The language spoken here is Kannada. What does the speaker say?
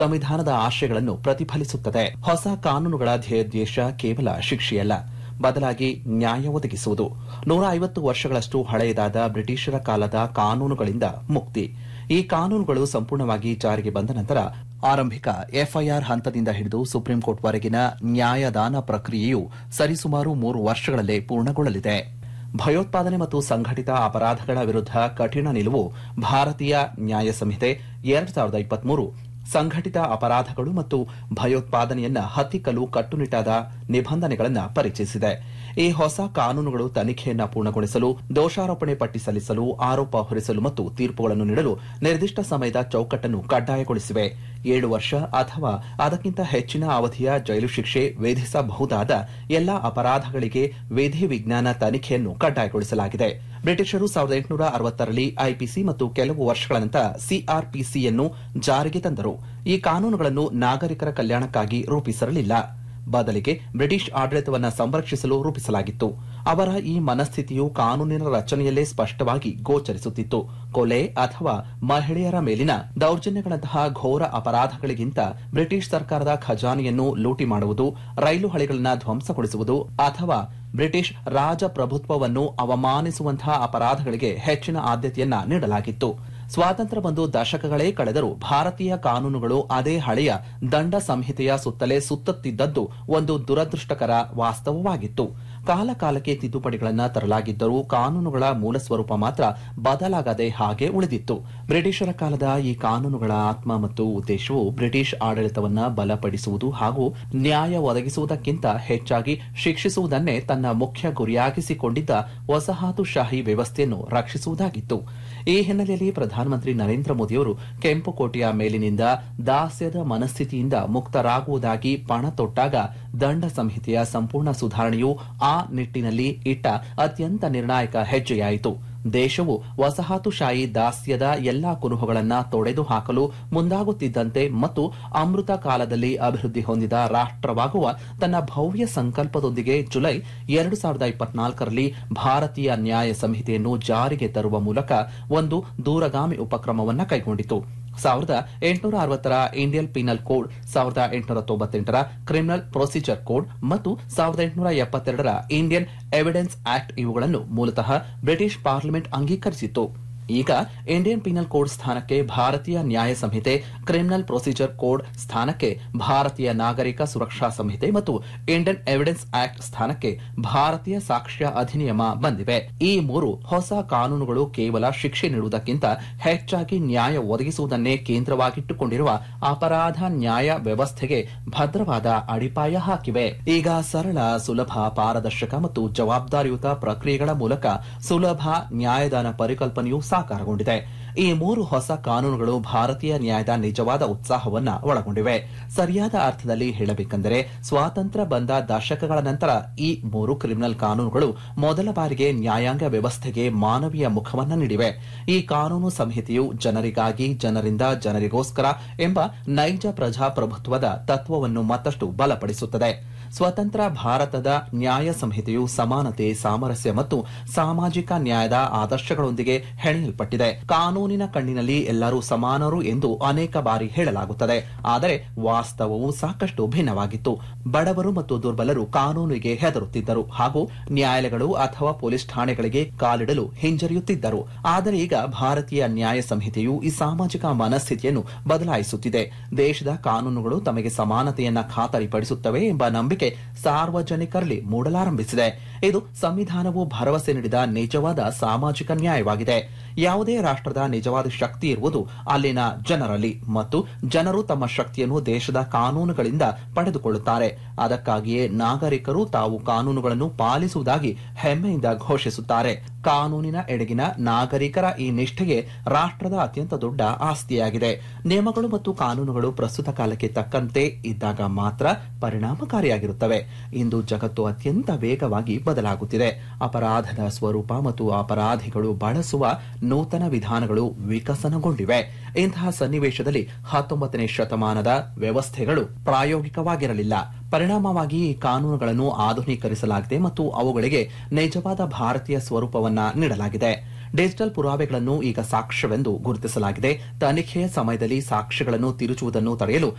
ಸಂವಿಧಾನದ ಆಶಯಗಳನ್ನು ಪ್ರತಿಫಲಿಸುತ್ತದೆ ಹೊಸ ಕಾನೂನುಗಳ ಧ್ಯೇಯೋದ್ದೇಶ ಕೇವಲ ಶಿಕ್ಷೆಯಲ್ಲ ಬದಲಾಗಿ ನ್ಯಾಯ ಒದಗಿಸುವುದು ನೂರ ಐವತ್ತು ವರ್ಷಗಳಷ್ಟು ಹಳೆಯದಾದ ಬ್ರಿಟಿಷರ ಕಾಲದ ಕಾನೂನುಗಳಿಂದ ಮುಕ್ತಿ ಈ ಕಾನೂನುಗಳು ಸಂಪೂರ್ಣವಾಗಿ ಜಾರಿಗೆ ಬಂದ ನಂತರ ಆರಂಭಿಕ ಎಫ್ಐಆರ್ ಹಂತದಿಂದ ಹಿಡಿದು ಸುಪ್ರೀಂ ಕೋರ್ಟ್ವರೆಗಿನ ನ್ಯಾಯದಾನ ಪ್ರಕ್ರಿಯೆಯು ಸರಿಸುಮಾರು ಮೂರು ವರ್ಷಗಳಲ್ಲೇ ಪೂರ್ಣಗೊಳ್ಳಲಿದೆ ಭಯೋತ್ಪಾದನೆ ಮತ್ತು ಸಂಘಟಿತ ಅಪರಾಧಗಳ ವಿರುದ್ಧ ಕಠಿಣ ನಿಲುವು ಭಾರತೀಯ ನ್ಯಾಯ ಸಂಹಿತೆ ಎರಡು ಸಾವಿರದ ಇಪ್ಪತ್ಮೂರು ಸಂಘಟಿತ ಅಪರಾಧಗಳು ಮತ್ತು ಭಯೋತ್ಪಾದನೆಯನ್ನ ಹತ್ತಿಕ್ಕಲು ಕಟ್ಟುನಿಟ್ಟಾದ ನಿಬಂಧನೆಗಳನ್ನು ಪರಿಚಯಿಸಿದೆ ಈ ಹೊಸ ಕಾನೂನುಗಳು ತನಿಖೆಯನ್ನ ಪೂರ್ಣಗೊಳಿಸಲು ದೋಷಾರೋಪಣೆ ಪಟ್ಟಿ ಸಲ್ಲಿಸಲು ಆರೋಪ ಹೊರಿಸಲು ಮತ್ತು ತೀರ್ಪುಗಳನ್ನು ನೀಡಲು ನಿರ್ದಿಷ್ಟ ಸಮಯದ ಚೌಕಟ್ಟನ್ನು ಕಡ್ಡಾಯಗೊಳಿಸಿವೆ ಏಳು ವರ್ಷ ಅಥವಾ ಅದಕ್ಕಿಂತ ಹೆಚ್ಚಿನ ಅವಧಿಯ ಜೈಲು ಶಿಕ್ಷೆ ವಿಧಿಸಬಹುದಾದ ಎಲ್ಲಾ ಅಪರಾಧಗಳಿಗೆ ವಿಧಿ ವಿಜ್ಞಾನ ತನಿಖೆಯನ್ನು ಕಡ್ಡಾಯಗೊಳಿಸಲಾಗಿದೆ ಬ್ರಿಟಿಷರು ಸಾವಿರದ ಎಂಟುನೂರ ಅರವತ್ತರಲ್ಲಿ ಐಪಿಸಿ ಮತ್ತು ಕೆಲವು ವರ್ಷಗಳ ನಂತರ ಸಿಆರ್ಪಿಸಿಯನ್ನು ಜಾರಿಗೆ ತಂದರು ಈ ಕಾನೂನುಗಳನ್ನು ನಾಗರಿಕರ ಕಲ್ಯಾಣಕ್ಕಾಗಿ ರೂಪಿಸಿರಲಿಲ್ಲ ಬದಲಿಗೆ ಬ್ರಿಟಿಷ್ ಆಡಳಿತವನ್ನು ಸಂರಕ್ಷಿಸಲು ರೂಪಿಸಲಾಗಿತ್ತು ಅವರ ಈ ಮನಸ್ಥಿತಿಯು ಕಾನೂನಿನ ರಚನೆಯಲ್ಲೇ ಸ್ಪಷ್ಟವಾಗಿ ಗೋಚರಿಸುತ್ತಿತ್ತು ಕೊಲೆ ಅಥವಾ ಮಹಿಳೆಯರ ಮೇಲಿನ ದೌರ್ಜನ್ಯಗಳಂತಹ ಘೋರ ಅಪರಾಧಗಳಿಗಿಂತ ಬ್ರಿಟಿಷ್ ಸರ್ಕಾರದ ಖಜಾನೆಯನ್ನು ಲೂಟಿ ಮಾಡುವುದು ರೈಲು ಹಳಿಗಳನ್ನು ಧ್ವಂಸಗೊಳಿಸುವುದು ಅಥವಾ ಬ್ರಿಟಿಷ್ ರಾಜಪ್ರಭುತ್ವವನ್ನು ಅವಮಾನಿಸುವಂತಹ ಅಪರಾಧಗಳಿಗೆ ಹೆಚ್ಚಿನ ಆದ್ಯತೆಯನ್ನ ನೀಡಲಾಗಿತ್ತು ಸ್ವಾತಂತ್ರ್ಯ ಬಂದು ದಶಕಗಳೇ ಕಳೆದರೂ ಭಾರತೀಯ ಕಾನೂನುಗಳು ಅದೇ ಹಳೆಯ ದಂಡ ಸಂಹಿತೆಯ ಸುತ್ತಲೇ ಸುತ್ತುತ್ತಿದ್ದದ್ದು ಒಂದು ದುರದೃಷ್ಟಕರ ವಾಸ್ತವವಾಗಿತ್ತು ಕಾಲಕಾಲಕ್ಕೆ ತಿದ್ದುಪಡಿಗಳನ್ನು ತರಲಾಗಿದ್ದರೂ ಕಾನೂನುಗಳ ಮೂಲ ಸ್ವರೂಪ ಮಾತ್ರ ಬದಲಾಗದೆ ಹಾಗೆ ಉಳಿದಿತ್ತು ಬ್ರಿಟಿಷರ ಕಾಲದ ಈ ಕಾನೂನುಗಳ ಆತ್ಮ ಮತ್ತು ಉದ್ದೇಶವು ಬ್ರಿಟಿಷ್ ಆಡಳಿತವನ್ನ ಬಲಪಡಿಸುವುದು ಹಾಗೂ ನ್ಯಾಯ ಒದಗಿಸುವುದಕ್ಕಿಂತ ಹೆಚ್ಚಾಗಿ ಶಿಕ್ಷಿಸುವುದನ್ನೇ ತನ್ನ ಮುಖ್ಯ ಗುರಿಯಾಗಿಸಿಕೊಂಡಿದ್ದ ವಸಾಹತುಶಾಹಿ ವ್ಯವಸ್ಥೆಯನ್ನು ರಕ್ಷಿಸುವುದಾಗಿತ್ತು ಈ ಹಿನ್ನೆಲೆಯಲ್ಲಿ ಪ್ರಧಾನಮಂತ್ರಿ ನರೇಂದ್ರ ಮೋದಿಯವರು ಕೆಂಪುಕೋಟೆಯ ಮೇಲಿನಿಂದ ದಾಸ್ಯದ ಮನಸ್ಥಿತಿಯಿಂದ ಮುಕ್ತರಾಗುವುದಾಗಿ ಪಣ ತೊಟ್ಟಾಗ ದಂಡ ಸಂಹಿತೆಯ ಸಂಪೂರ್ಣ ಸುಧಾರಣೆಯು ಆ ನಿಟ್ಟಿನಲ್ಲಿ ಇಟ್ಟ ಅತ್ಯಂತ ನಿರ್ಣಾಯಕ ಹೆಜ್ಜೆಯಾಯಿತು ದೇಶವು ವಸಾಹತುಶಾಹಿ ದಾಸ್ಯದ ಎಲ್ಲಾ ಕುರುಹುಗಳನ್ನು ತೊಡೆದು ಹಾಕಲು ಮುಂದಾಗುತ್ತಿದ್ದಂತೆ ಮತ್ತು ಅಮೃತ ಕಾಲದಲ್ಲಿ ಅಭಿವೃದ್ಧಿ ಹೊಂದಿದ ರಾಷ್ಟವಾಗುವ ತನ್ನ ಭವ್ಯ ಸಂಕಲ್ಪದೊಂದಿಗೆ ಜುಲೈ ಎರಡು ಸಾವಿರದ ಇಪ್ಪತ್ನಾಲ್ಕರಲ್ಲಿ ಭಾರತೀಯ ನ್ಯಾಯ ಸಂಹಿತೆಯನ್ನು ಜಾರಿಗೆ ತರುವ ಮೂಲಕ ಒಂದು ದೂರಗಾಮಿ ಉಪಕ್ರಮವನ್ನು ಕೈಗೊಂಡಿತು ಸಾವಿರದ ಎಂಟುನೂರ ಅರವತ್ತರ ಇಂಡಿಯನ್ ಪಿನಲ್ ಕೋಡ್ ಸಾವಿರದ ಎಂಟುನೂರ ತೊಂಬತ್ತೆಂಟರ ಕ್ರಿಮಿನಲ್ ಪ್ರೊಸೀಜರ್ ಕೋಡ್ ಮತ್ತು ಸಾವಿರದ ಎಂಟುನೂರ ಎಪ್ಪತ್ತೆರಡರ ಇಂಡಿಯನ್ ಎವಿಡೆನ್ಸ್ ಆಕ್ಟ್ ಇವುಗಳನ್ನು ಮೂಲತಃ ಬ್ರಿಟಿಷ್ ಪಾರ್ಲಿಮೆಂಟ್ ಅಂಗೀಕರಿಸಿತ್ತು ಈಗ ಇಂಡಿಯನ್ ಪಿನಲ್ ಕೋಡ್ ಸ್ಥಾನಕ್ಕೆ ಭಾರತೀಯ ನ್ಯಾಯ ಸಂಹಿತೆ ಕ್ರಿಮಿನಲ್ ಪ್ರೊಸೀಜರ್ ಕೋಡ್ ಸ್ಥಾನಕ್ಕೆ ಭಾರತೀಯ ನಾಗರಿಕ ಸುರಕ್ಷಾ ಸಂಹಿತೆ ಮತ್ತು ಇಂಡಿಯನ್ ಎವಿಡೆನ್ಸ್ ಆಕ್ಟ್ ಸ್ಥಾನಕ್ಕೆ ಭಾರತೀಯ ಸಾಕ್ಷ್ಯ ಅಧಿನಿಯಮ ಬಂದಿವೆ ಈ ಮೂರು ಹೊಸ ಕಾನೂನುಗಳು ಕೇವಲ ಶಿಕ್ಷೆ ನೀಡುವುದಕ್ಕಿಂತ ಹೆಚ್ಚಾಗಿ ನ್ಯಾಯ ಒದಗಿಸುವುದನ್ನೇ ಕೇಂದ್ರವಾಗಿಟ್ಟುಕೊಂಡಿರುವ ಅಪರಾಧ ನ್ಯಾಯ ವ್ಯವಸ್ಥೆಗೆ ಭದ್ರವಾದ ಅಡಿಪಾಯ ಹಾಕಿವೆ ಈಗ ಸರಳ ಸುಲಭ ಪಾರದರ್ಶಕ ಮತ್ತು ಜವಾಬ್ದಾರಿಯುತ ಪ್ರಕ್ರಿಯೆಗಳ ಮೂಲಕ ಸುಲಭ ನ್ಯಾಯದಾನ ಪರಿಕಲ್ಪನೆಯು ಸಾಕಾರಗೊಂಡಿದೆ ಈ ಮೂರು ಹೊಸ ಕಾನೂನುಗಳು ಭಾರತೀಯ ನ್ಯಾಯದ ನಿಜವಾದ ಉತ್ಸಾಹವನ್ನ ಒಳಗೊಂಡಿವೆ ಸರಿಯಾದ ಅರ್ಥದಲ್ಲಿ ಹೇಳಬೇಕೆಂದರೆ ಸ್ವಾತಂತ್ರ್ಯ ಬಂದ ದಶಕಗಳ ನಂತರ ಈ ಮೂರು ಕ್ರಿಮಿನಲ್ ಕಾನೂನುಗಳು ಮೊದಲ ಬಾರಿಗೆ ನ್ಯಾಯಾಂಗ ವ್ಯವಸ್ಥೆಗೆ ಮಾನವೀಯ ಮುಖವನ್ನ ನೀಡಿವೆ ಈ ಕಾನೂನು ಸಂಹಿತೆಯು ಜನರಿಗಾಗಿ ಜನರಿಂದ ಜನರಿಗೋಸ್ಕರ ಎಂಬ ನೈಜ ಪ್ರಜಾಪ್ರಭುತ್ವದ ತತ್ವವನ್ನು ಮತ್ತಷ್ಟು ಬಲಪಡಿಸುತ್ತದೆ ಸ್ವತಂತ್ರ ಭಾರತದ ನ್ಯಾಯ ಸಂಹಿತೆಯು ಸಮಾನತೆ ಸಾಮರಸ್ಯ ಮತ್ತು ಸಾಮಾಜಿಕ ನ್ಯಾಯದ ಆದರ್ಶಗಳೊಂದಿಗೆ ಹೆಣೆಯಲ್ಪಟ್ಟಿದೆ ಕಾನೂನಿನ ಕಣ್ಣಿನಲ್ಲಿ ಎಲ್ಲರೂ ಸಮಾನರು ಎಂದು ಅನೇಕ ಬಾರಿ ಹೇಳಲಾಗುತ್ತದೆ ಆದರೆ ವಾಸ್ತವವು ಸಾಕಷ್ಟು ಭಿನ್ನವಾಗಿತ್ತು ಬಡವರು ಮತ್ತು ದುರ್ಬಲರು ಕಾನೂನಿಗೆ ಹೆದರುತ್ತಿದ್ದರು ಹಾಗೂ ನ್ಯಾಯಾಲಯಗಳು ಅಥವಾ ಪೊಲೀಸ್ ಠಾಣೆಗಳಿಗೆ ಕಾಲಿಡಲು ಹಿಂಜರಿಯುತ್ತಿದ್ದರು ಆದರೆ ಈಗ ಭಾರತೀಯ ನ್ಯಾಯ ಸಂಹಿತೆಯು ಈ ಸಾಮಾಜಿಕ ಮನಸ್ಥಿತಿಯನ್ನು ಬದಲಾಯಿಸುತ್ತಿದೆ ದೇಶದ ಕಾನೂನುಗಳು ತಮಗೆ ಸಮಾನತೆಯನ್ನ ಖಾತರಿಪಡಿಸುತ್ತವೆ ಎಂಬ ನಂಬಿಕೆ ಸಾರ್ವಜನಿಕರಲ್ಲಿ ಮೂಡಲಾರಂಭಿಸಿದೆ ಇದು ಸಂವಿಧಾನವು ಭರವಸೆ ನೀಡಿದ ನಿಜವಾದ ಸಾಮಾಜಿಕ ನ್ಯಾಯವಾಗಿದೆ ಯಾವುದೇ ರಾಷ್ಟ್ರದ ನಿಜವಾದ ಶಕ್ತಿ ಇರುವುದು ಅಲ್ಲಿನ ಜನರಲ್ಲಿ ಮತ್ತು ಜನರು ತಮ್ಮ ಶಕ್ತಿಯನ್ನು ದೇಶದ ಕಾನೂನುಗಳಿಂದ ಪಡೆದುಕೊಳ್ಳುತ್ತಾರೆ ಅದಕ್ಕಾಗಿಯೇ ನಾಗರಿಕರು ತಾವು ಕಾನೂನುಗಳನ್ನು ಪಾಲಿಸುವುದಾಗಿ ಹೆಮ್ಮೆಯಿಂದ ಘೋಷಿಸುತ್ತಾರೆ ಕಾನೂನಿನ ಎಡೆಗಿನ ನಾಗರಿಕರ ಈ ನಿಷ್ಠೆಗೆ ರಾಷ್ಟ್ರದ ಅತ್ಯಂತ ದೊಡ್ಡ ಆಸ್ತಿಯಾಗಿದೆ ನಿಯಮಗಳು ಮತ್ತು ಕಾನೂನುಗಳು ಪ್ರಸ್ತುತ ಕಾಲಕ್ಕೆ ತಕ್ಕಂತೆ ಇದ್ದಾಗ ಮಾತ್ರ ಪರಿಣಾಮಕಾರಿಯಾಗಿರುತ್ತವೆ ಇಂದು ಜಗತ್ತು ಅತ್ಯಂತ ವೇಗವಾಗಿ ಬದಲಾಗುತ್ತಿದೆ ಅಪರಾಧದ ಸ್ವರೂಪ ಮತ್ತು ಅಪರಾಧಿಗಳು ಬಳಸುವ ನೂತನ ವಿಧಾನಗಳು ವಿಕಸನಗೊಂಡಿವೆ ಇಂತಹ ಸನ್ನಿವೇಶದಲ್ಲಿ ಹತ್ತೊಂಬತ್ತನೇ ಶತಮಾನದ ವ್ಯವಸ್ಥೆಗಳು ಪ್ರಾಯೋಗಿಕವಾಗಿರಲಿಲ್ಲ ಪರಿಣಾಮವಾಗಿ ಈ ಕಾನೂನುಗಳನ್ನು ಆಧುನೀಕರಿಸಲಾಗಿದೆ ಮತ್ತು ಅವುಗಳಿಗೆ ನಿಜವಾದ ಭಾರತೀಯ ಸ್ವರೂಪವನ್ನ ನೀಡಲಾಗಿದೆ ಡಿಜಿಟಲ್ ಪುರಾವೆಗಳನ್ನು ಈಗ ಸಾಕ್ಷ್ಯವೆಂದು ಗುರುತಿಸಲಾಗಿದೆ ತನಿಖೆಯ ಸಮಯದಲ್ಲಿ ಸಾಕ್ಷ್ಯಗಳನ್ನು ತಿರುಚುವುದನ್ನು ತಡೆಯಲು